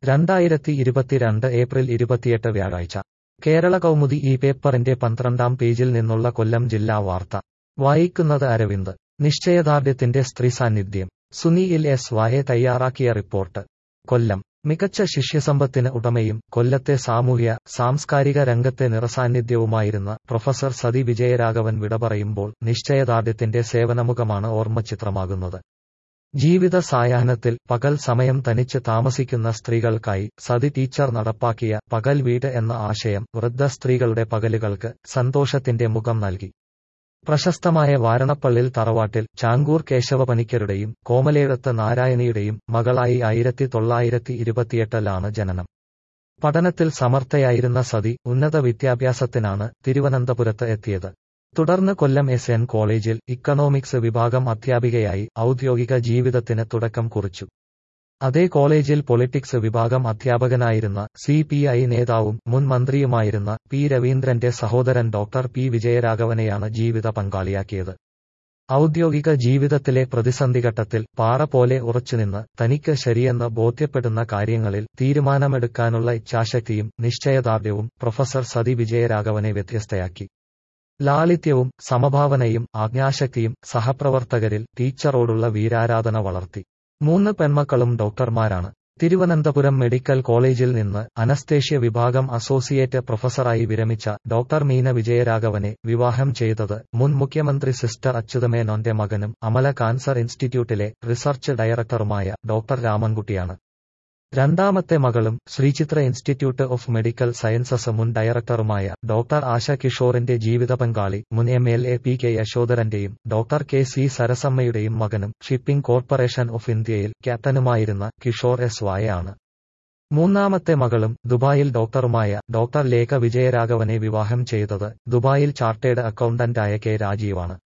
രണ്ടായിരത്തി ഇരുപത്തിരണ്ട് ഏപ്രിൽ ഇരുപത്തിയെട്ട് വ്യാഴാഴ്ച കേരള കൗമുദി ഈ പേപ്പറിന്റെ പന്ത്രണ്ടാം പേജിൽ നിന്നുള്ള കൊല്ലം ജില്ലാ വാർത്ത വായിക്കുന്നത് അരവിന്ദ് നിശ്ചയദാർഢ്യത്തിന്റെ സ്ത്രീ സാന്നിധ്യം സുനിയിൽ എസ് വായെ തയ്യാറാക്കിയ റിപ്പോർട്ട് കൊല്ലം മികച്ച ശിഷ്യസമ്പത്തിന് ഉടമയും കൊല്ലത്തെ സാമൂഹ്യ സാംസ്കാരിക രംഗത്തെ നിറസാന്നിധ്യവുമായിരുന്ന പ്രൊഫസർ സതി വിജയരാഘവൻ വിട പറയുമ്പോൾ നിശ്ചയദാർഢ്യത്തിന്റെ സേവനമുഖമാണ് ഓർമ്മചിത്രമാകുന്നത് ജീവിത സായാഹ്നത്തിൽ പകൽ സമയം തനിച്ച് താമസിക്കുന്ന സ്ത്രീകൾക്കായി സതി ടീച്ചർ നടപ്പാക്കിയ പകൽ വീട് എന്ന ആശയം വൃദ്ധ സ്ത്രീകളുടെ പകലുകൾക്ക് സന്തോഷത്തിന്റെ മുഖം നൽകി പ്രശസ്തമായ വാരണപ്പള്ളിൽ തറവാട്ടിൽ ചാങ്കൂർ കേശവപണിക്കരുടെയും കോമലേഴത്ത് നാരായണിയുടെയും മകളായി ആയിരത്തി തൊള്ളായിരത്തി ഇരുപത്തിയെട്ടിലാണ് ജനനം പഠനത്തിൽ സമർത്ഥയായിരുന്ന സതി ഉന്നത വിദ്യാഭ്യാസത്തിനാണ് തിരുവനന്തപുരത്ത് എത്തിയത് തുടർന്ന് കൊല്ലം എസ് എൻ കോളേജിൽ ഇക്കണോമിക്സ് വിഭാഗം അധ്യാപികയായി ഔദ്യോഗിക ജീവിതത്തിന് തുടക്കം കുറിച്ചു അതേ കോളേജിൽ പൊളിറ്റിക്സ് വിഭാഗം അധ്യാപകനായിരുന്ന സി പി ഐ നേതാവും മുൻ മന്ത്രിയുമായിരുന്ന പി രവീന്ദ്രന്റെ സഹോദരൻ ഡോക്ടർ പി വിജയരാഘവനെയാണ് ജീവിത പങ്കാളിയാക്കിയത് ഔദ്യോഗിക ജീവിതത്തിലെ പ്രതിസന്ധിഘട്ടത്തിൽ പാറ പോലെ ഉറച്ചുനിന്ന് തനിക്ക് ശരിയെന്ന് ബോധ്യപ്പെടുന്ന കാര്യങ്ങളിൽ തീരുമാനമെടുക്കാനുള്ള ഇച്ഛാശക്തിയും നിശ്ചയദാർഢ്യവും പ്രൊഫസർ സതി വിജയരാഘവനെ വ്യത്യസ്തയാക്കി ലാളിത്യവും സമഭാവനയും ആജ്ഞാശക്തിയും സഹപ്രവർത്തകരിൽ ടീച്ചറോടുള്ള വീരാരാധന വളർത്തി മൂന്ന് പെൺമക്കളും ഡോക്ടർമാരാണ് തിരുവനന്തപുരം മെഡിക്കൽ കോളേജിൽ നിന്ന് അനസ്തേഷ്യ വിഭാഗം അസോസിയേറ്റ് പ്രൊഫസറായി വിരമിച്ച ഡോക്ടർ മീന വിജയരാഘവനെ വിവാഹം ചെയ്തത് മുൻ മുഖ്യമന്ത്രി സിസ്റ്റർ അച്യുതമേനോന്റെ മകനും അമല കാൻസർ ഇൻസ്റ്റിറ്റ്യൂട്ടിലെ റിസർച്ച് ഡയറക്ടറുമായ ഡോക്ടർ രാമൻകുട്ടിയാണ് രണ്ടാമത്തെ മകളും Sree Chitra institute of medical sciences മുൻ ഡയറക്ടറുമായ ഡോക്ടർ ആശ കിഷോറിന്റെ ജീവിത പങ്കാളി മുൻ M L A P K യശോധരന്റെയും ഡോക്ടർ കെ സി സരസമ്മയുടെയും മകനും ഷിപ്പിംഗ് കോർപ്പറേഷൻ ഓഫ് ഇന്ത്യയിൽ ക്യാപ്റ്റനുമായിരുന്ന കിഷോർ എസ് വായയാണ് മൂന്നാമത്തെ മകളും ദുബായിൽ ഡോക്ടറുമായ ഡോക്ടർ ലേഖ വിജയരാഘവനെ വിവാഹം ചെയ്തത് ദുബായിൽ ചാർട്ടേഡ് അക്കൗണ്ടന്റായ കെ രാജീവാണ്